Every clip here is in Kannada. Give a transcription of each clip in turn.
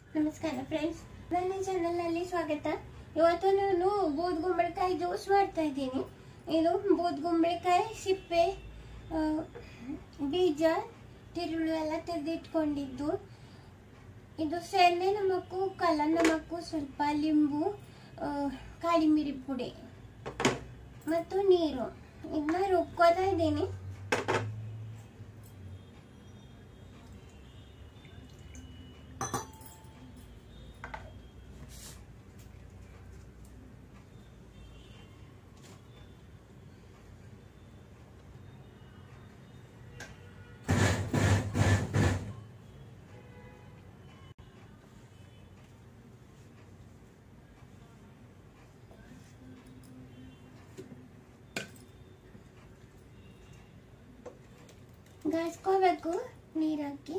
ನಮಸ್ಕಾರ ಫ್ರೆಂಡ್ಸ್ ನನ್ನ ಚಾನಲ್ನಲ್ಲಿ ಸ್ವಾಗತ ಇವತ್ತು ನಾನು ಬೂದ್ಗುಂಬಳಕಾಯಿ ಜ್ಯೂಸ್ ಮಾಡ್ತಾ ಇದ್ದೀನಿ ಇದು ಬೂದ್ಗುಂಬಳಕಾಯಿ ಸಿಪ್ಪೆ ಆ, ಬೀಜ ತಿರುಳು ಎಲ್ಲ ತೆಗೆದಿಟ್ಕೊಂಡಿದ್ದು ಇದು ಸೆಣ್ಣೆ ನಮಕ್ಕು ಕಲ್ಲ ನಮಕ್ಕು ಸ್ವಲ್ಪ ಲಿಂಬು ಆ, ಕಾಳಿ ಮಿರಿ ಪುಡಿ ಮತ್ತು ನೀರು ಇದನ್ನ ರುಬ್ಕೋತಾ ಇದ್ದೀನಿ ಗಾಸ್ಕೋಬೇಕು ನೀರು ಹಾಕಿ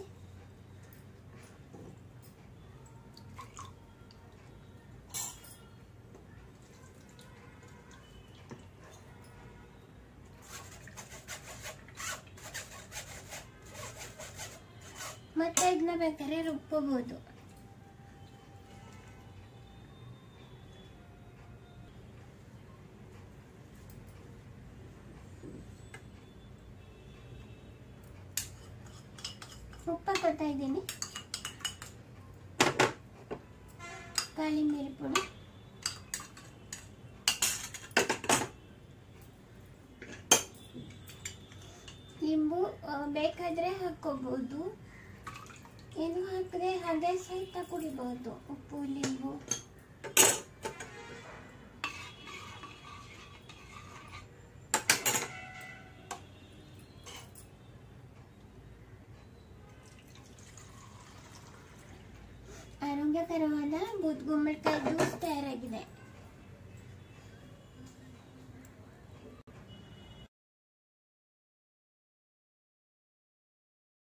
ಮತ್ತೆ ಇದನ್ನ ಬೇಕಾದ್ರೆ ರುಬ್ಕೋಬಹುದು ಉಪ್ಪ ಕೊಡ್ತಾ ಇದ್ದೀನಿ ಕಾಳಿ ಮಿರಿ ಪುಡಿ ಲಿಂಬು ಆ, ಬೇಕಾದ್ರೆ ಹಾಕೋಬಹುದು ಏನು ಹಾಕಿದ್ರೆ ಹಾಗೆ ಸಹಿತ ಕುಡಿಬಹುದು ಉಪ್ಪು ಲಿಂಬು ಆರೋಗ್ಯಕರವಾದ ಬೂದ್ಗುಂಬಳಕಾಯಿ ಜ್ಯೂಸ್ ತಯಾರಾಗಿದೆ